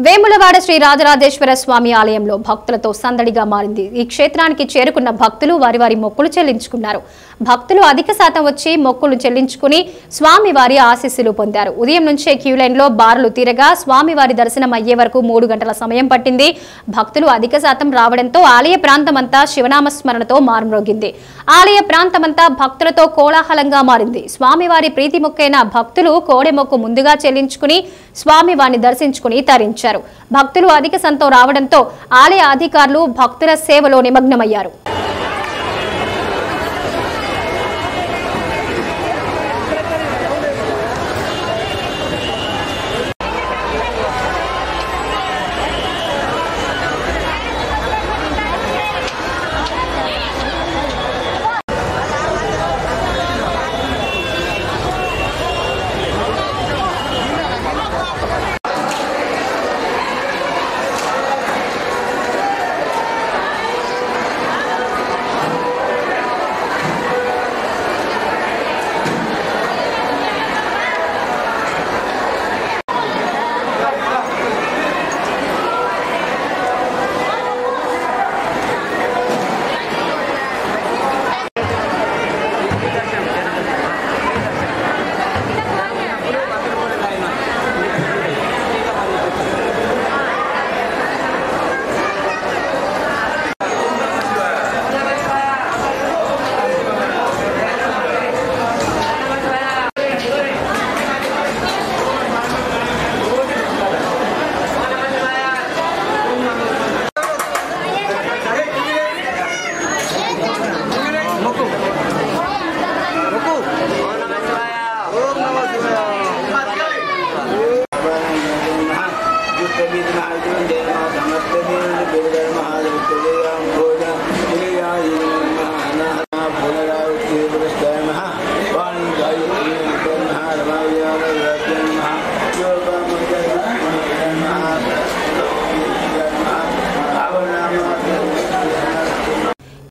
వేములవాడ శ్రీ రాజరాజేశ్వర స్వామి ఆలయంలో భక్తులతో సందడిగా మారింది ఈ క్షేత్రానికి చేరుకున్న భక్తులు వారి వారి మొక్కులు చెల్లించుకున్నారు భక్తులు అధిక శాతం వచ్చి మొక్కులు చెల్లించుకుని స్వామివారి ఆశీస్సులు పొందారు ఉదయం నుంచే క్యూ లైన్లో బారులు తీరగా స్వామివారి దర్శనం అయ్యే వరకు మూడు గంటల సమయం పట్టింది భక్తులు అధిక శాతం రావడంతో ఆలయ ప్రాంతమంతా శివనామ స్మరణతో మారుమ్రోగింది ఆలయ ప్రాంతమంతా భక్తులతో కోలాహలంగా మారింది స్వామివారి ప్రీతి మొక్కైన భక్తులు కోడె మొక్కు ముందుగా చెల్లించుకుని స్వామివారిని దర్శించుకుని తరించారు భక్తులు అధిక సంతో రావడంతో ఆలయ అధికారులు భక్తుల సేవలో నిమగ్నమయ్యారు పునరావృత్తి